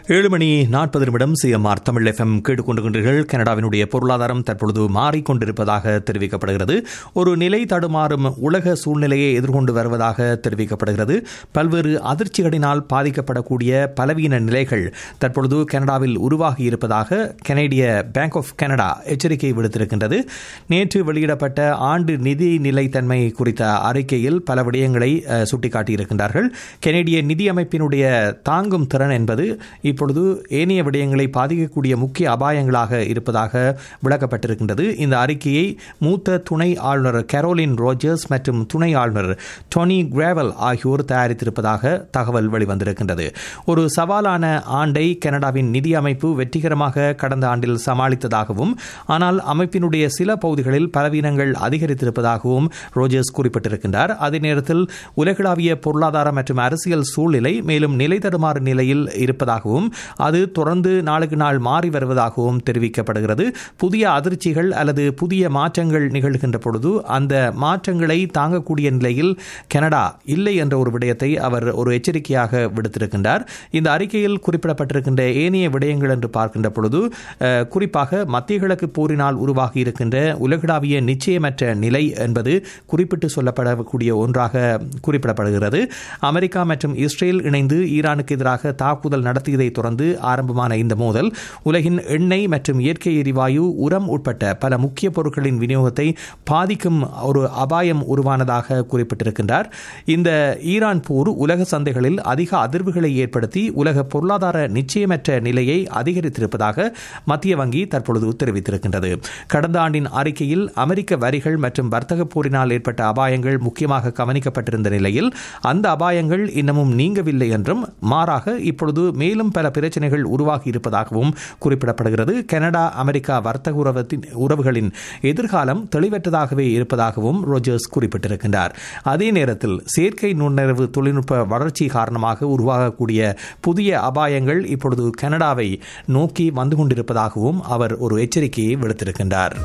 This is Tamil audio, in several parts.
ஏழு மணி நாற்பது நிமிடம் சிஎம்ஆர் தமிழ் எஃப்எம் கேட்டுக்கொண்டிருக்கின்றீர்கள் கனடாவினுடைய பொருளாதாரம் தற்பொழுது மாறிக்கொண்டிருப்பதாக தெரிவிக்கப்படுகிறது ஒரு நிலை தடுமாறும் உலக சூழ்நிலையை எதிர்கொண்டு வருவதாக தெரிவிக்கப்படுகிறது பல்வேறு அதிர்ச்சிகளினால் பாதிக்கப்படக்கூடிய பலவீன நிலைகள் தற்பொழுது கனடாவில் உருவாகி இருப்பதாக கனேடிய பேங்க் ஆஃப் கனடா எச்சரிக்கை விடுத்திருக்கின்றது நேற்று வெளியிடப்பட்ட ஆண்டு நிதி நிலைத்தன்மை குறித்த அறிக்கையில் பல விடயங்களை அஹ், சுட்டிக்காட்டியிருக்கின்றார்கள் கனேடிய நிதி அமைப்பினுடைய தாங்கும் திறன் என்பது இப்பொழுது ஏனைய விடயங்களை பாதிக்கக்கூடிய முக்கிய அபாயங்களாக இருப்பதாக விளக்கப்பட்டிருக்கின்றது இந்த அறிக்கையை மூத்த துணை ஆளுநர் கரோலின் ரோஜர்ஸ் மற்றும் துணை ஆளுநர் டொனி கிராவல் ஆகியோர் தயாரித்திருப்பதாக தகவல் வெளிவந்திருக்கின்றது ஒரு சவாலான ஆண்டை கனடாவின் நிதி அமைப்பு வெற்றிகரமாக கடந்த ஆண்டில் சமாளித்ததாகவும் ஆனால் அமைப்பினுடைய சில பகுதிகளில் பலவீனங்கள் அதிகரித்திருப்பதாகவும் ரோஜர்ஸ் குறிப்பிட்டிருக்கின்றார் அதே நேரத்தில் உலகளாவிய பொருளாதார மற்றும் அரசியல் சூழ்நிலை மேலும் நிலை தடுமாறு நிலையில் இருப்பதாகவும் அது தொடர்ந்து நாளுக்கு நாள் மாறி வருவதாகவும் தெரிவிக்கப்படுகிறது புதிய அதிர்ச்சிகள் அல்லது புதிய மாற்றங்கள் நிகழ்கின்ற பொழுது அந்த மாற்றங்களை தாங்கக்கூடிய நிலையில் கனடா இல்லை என்ற ஒரு விடயத்தை அவர் ஒரு எச்சரிக்கையாக விடுத்திருக்கின்றார் இந்த அறிக்கையில் குறிப்பிடப்பட்டிருக்கின்ற ஏனைய விடயங்கள் என்று பார்க்கின்ற பொழுது அஹ், குறிப்பாக மத்திய கிழக்கு போரினால் உருவாகி இருக்கின்ற உலகளாவிய நிச்சயமற்ற நிலை என்பது குறிப்பிட்டு சொல்லப்படக்கூடிய ஒன்றாக குறிப்பிடப்படுகிறது அமெரிக்கா மற்றும் இஸ்ரேல் இணைந்து ஈரானுக்கு எதிராக தாக்குதல் நடத்தியதை தொடர்ந்து ஆரம்பமான இந்த மோதல் உலகின் எண்ணெய் மற்றும் இயற்கை எரிவாயு உரம் உட்பட்ட பல முக்கிய பொருட்களின் விநியோகத்தை பாதிக்கும் ஒரு அபாயம் உருவானதாக குறிப்பிட்டிருக்கின்றார் இந்த ஈரான் போர் உலக சந்தைகளில் அதிக அதிர்வுகளை ஏற்படுத்தி உலக பொருளாதார நிச்சயமற்ற நிலையை அதிகரித்திருப்பதாக மத்திய வங்கி தற்பொழுது தெரிவித்திருக்கின்றது கடந்த ஆண்டின் அறிக்கையில் அமெரிக்க வரிகள் மற்றும் வர்த்தக போரினால் ஏற்பட்ட அபாயங்கள் முக்கியமாக கவனிக்கப்பட்டிருந்த நிலையில் அந்த அபாயங்கள் இன்னமும் நீங்கவில்லை என்றும் மாறாக இப்பொழுது மேலும் பல பிரச்சனைகள் உருவாகி இருப்பதாகவும் குறிப்பிடப்படுகிறது கனடா அமெரிக்கா வர்த்தக உறவத்தின் உறவுகளின் எதிர்காலம் தெளிவற்றதாகவே இருப்பதாகவும் ரோஜர்ஸ் குறிப்பிட்டிருக்கின்றார் அதே நேரத்தில் செயற்கை நுண்ணறிவு தொழில்நுட்ப வளர்ச்சி காரணமாக உருவாகக்கூடிய புதிய அபாயங்கள் இப்பொழுது கனடாவை நோக்கி வந்து கொண்டிருப்பதாகவும் அவர் ஒரு எச்சரிக்கையை விடுத்திருக்கின்றார்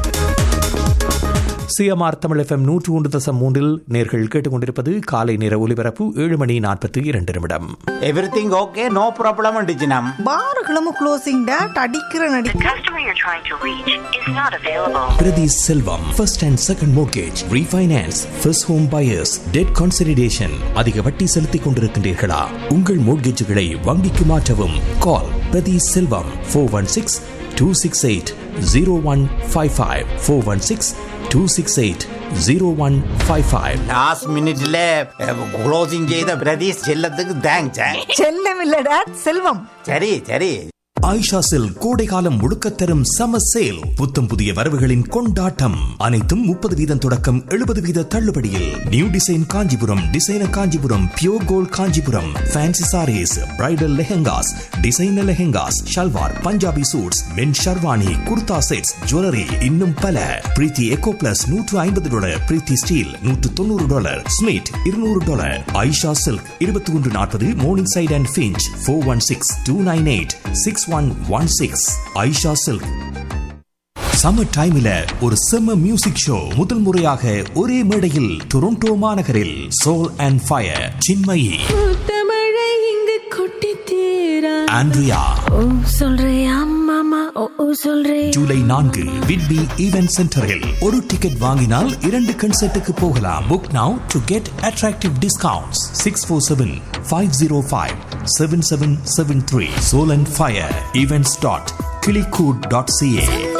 சிஎம்ஆர் தமிழ் எஃப்எம் நூற்று ஒன்று தசம் மூன்றில் நேர்கள் கேட்டுக்கொண்டிருப்பது காலை நேர ஒலிபரப்பு ஏழு மணி நாற்பத்தி இரண்டு நிமிடம் எவ்ரிதிங் ஓகே நோ ப்ராப்ளம் டிஜினம் பார்களும் க்ளோசிங் டேட் அடிக்கிற The நடிக்க customer you're trying to reach is not available. Priti Selvam, first and second mortgage, refinance, first home buyers, debt consolidation. அதிக வட்டி செலுத்திக் கொண்டிருக்கின்றீர்களா உங்கள் மோட்கேஜுகளை வங்கிக்கு மாற்றவும் call Prathi Selvam four one six two six eight zero one five five four one six two six eight zero one five five last மினிட்ல க்ளோசிங் செய்த பிரதீஷ் செல்லத்துக்கு தேங்க்ஸ் செல்லம் இல்ல டேட் செல்வம் சரி சரி ஆயிஷா செல் கோடைகாலம் முழுக்க தரும் சமர் சேல் புத்தம் புதிய வரவுகளின் கொண்டாட்டம் அனைத்தும் முப்பது வீதம் தொடக்கம் எழுபது வீத தள்ளுபடியில் new design Kanchipuram designer Kanchipuram pure gold Kanchipuram fancy sarees bridal lehengas designer lehengas salwar Punjabi suits men sherwani kurta sets jewellery இன்னும் பல பிரீத்தி எக்கோ பிளஸ் நூற்று ஐம்பது டாலர் பிரீத்தி ஸ்டீல் நூற்று தொண்ணூறு டாலர் ஸ்மிட் இருநூறு டாலர் ஐஷா சில்க் இருபத்தி ஒன்று நாற்பது Morningside and Finch four one six two nine eight six one one six Aisha silk summer டைம்ல ஒரு செம்ம மியூசிக் ஷோ முதல் முறையாக ஒரே மேடையில் டொரண்டோ மாநகரில் சோல் அண்ட் ஃபயர் சின்மயி தமிழை இங்கு கொட்டி தீரா ஆண்ட்ரியா ஓ சொல்றியா மாமா ஓ ஓ சொல்றே ஜூலை நான்கு விட்பி ஈவென்ட் சென்டரில் ஒரு டிக்கெட் வாங்கினால் இரண்டு கன்சர்ட்டுக்கு போகலாம் book now to get attractive discounts six four seven five zero five seven seven seven three soul and fire events dot கிளிகூட் டாட் சிஏ